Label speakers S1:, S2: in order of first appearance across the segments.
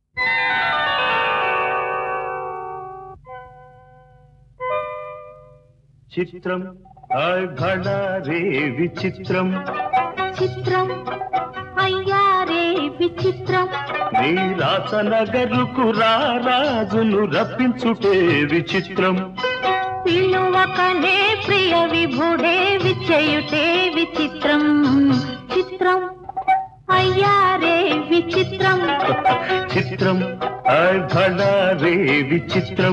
S1: చిత్రం హాయ్ భళా రే విచిత్రం
S2: చిత్రం అయ్యారే విచిత్రం
S1: నీ రాసనగరుకు రారాజును రప్పించుటే విచిత్రం
S2: పిలువకనే ప్రియ విభుడే విచయుటే విచిత్రం చిత్రం అయ్యారే విచిత్రం
S1: చిత్రం హాయ్ భళా రే విచిత్రం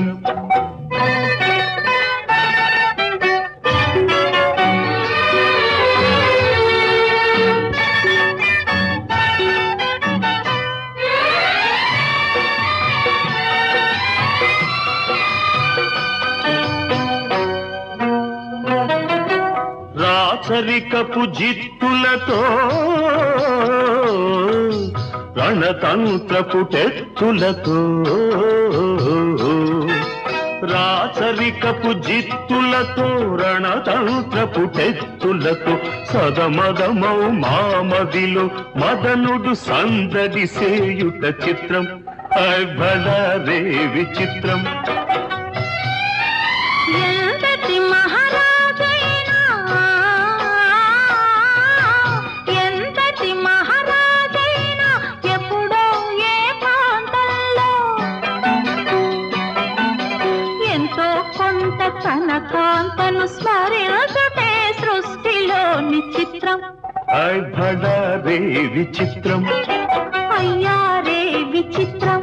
S1: రాచరికపు జిత్తులతో రణతంత్రపు టెత్తులతో రాచరికపు జిత్తులతో రణతంత్రపు టెత్తులతో సదమదమౌ మామదిలో మదనుడు సందడి సేయుట చిత్రం రే విచిత్రం
S2: ఎంతటి మహారాజైనా ఎంతటి మహారాజైనా ఎప్పుడో ఏ ప్రాంతంలో ఎంతో కొంత తన కాంతను స్మరించుటే సృష్టిలోని చిత్రం
S1: రే విచిత్రం
S2: అయ్యారే విచిత్రం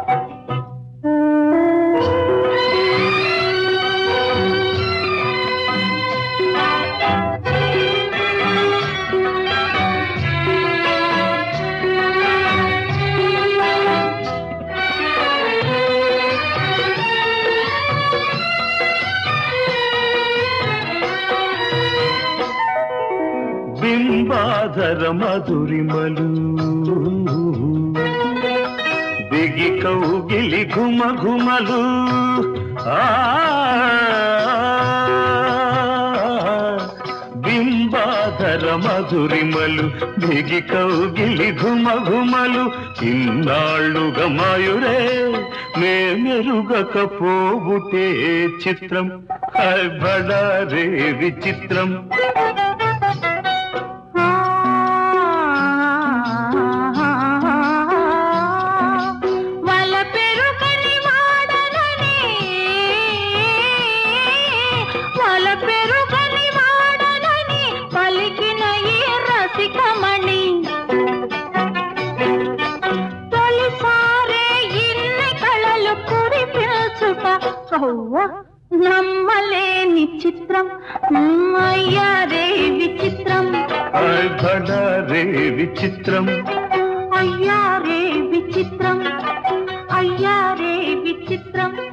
S1: బింబాధర మధురిమలు దిగి కౌగిలి ఘుమ ఘుమలు ఆ బింబాధర మధురిమలు దిగి కౌగిలి ఘుమ ఘుమలు ఇన్నాళ్ళుగా మాయురే మేమెరుగకపోవుటే చిత్రం బడారే విచిత్రం
S2: వల పెరుగని వాడనని వల పెరుగని వాడనని పలికిన ఈ రసికమణి తొలిసారే ఇన్ని కళలు కురిపించుట కవ్వ నమ్మలేని చిత్రం అయ్యారే విచిత్రం
S1: రే విచిత్రం
S2: అయ్యారే విచిత్రం అయ్యారే విచిత్రం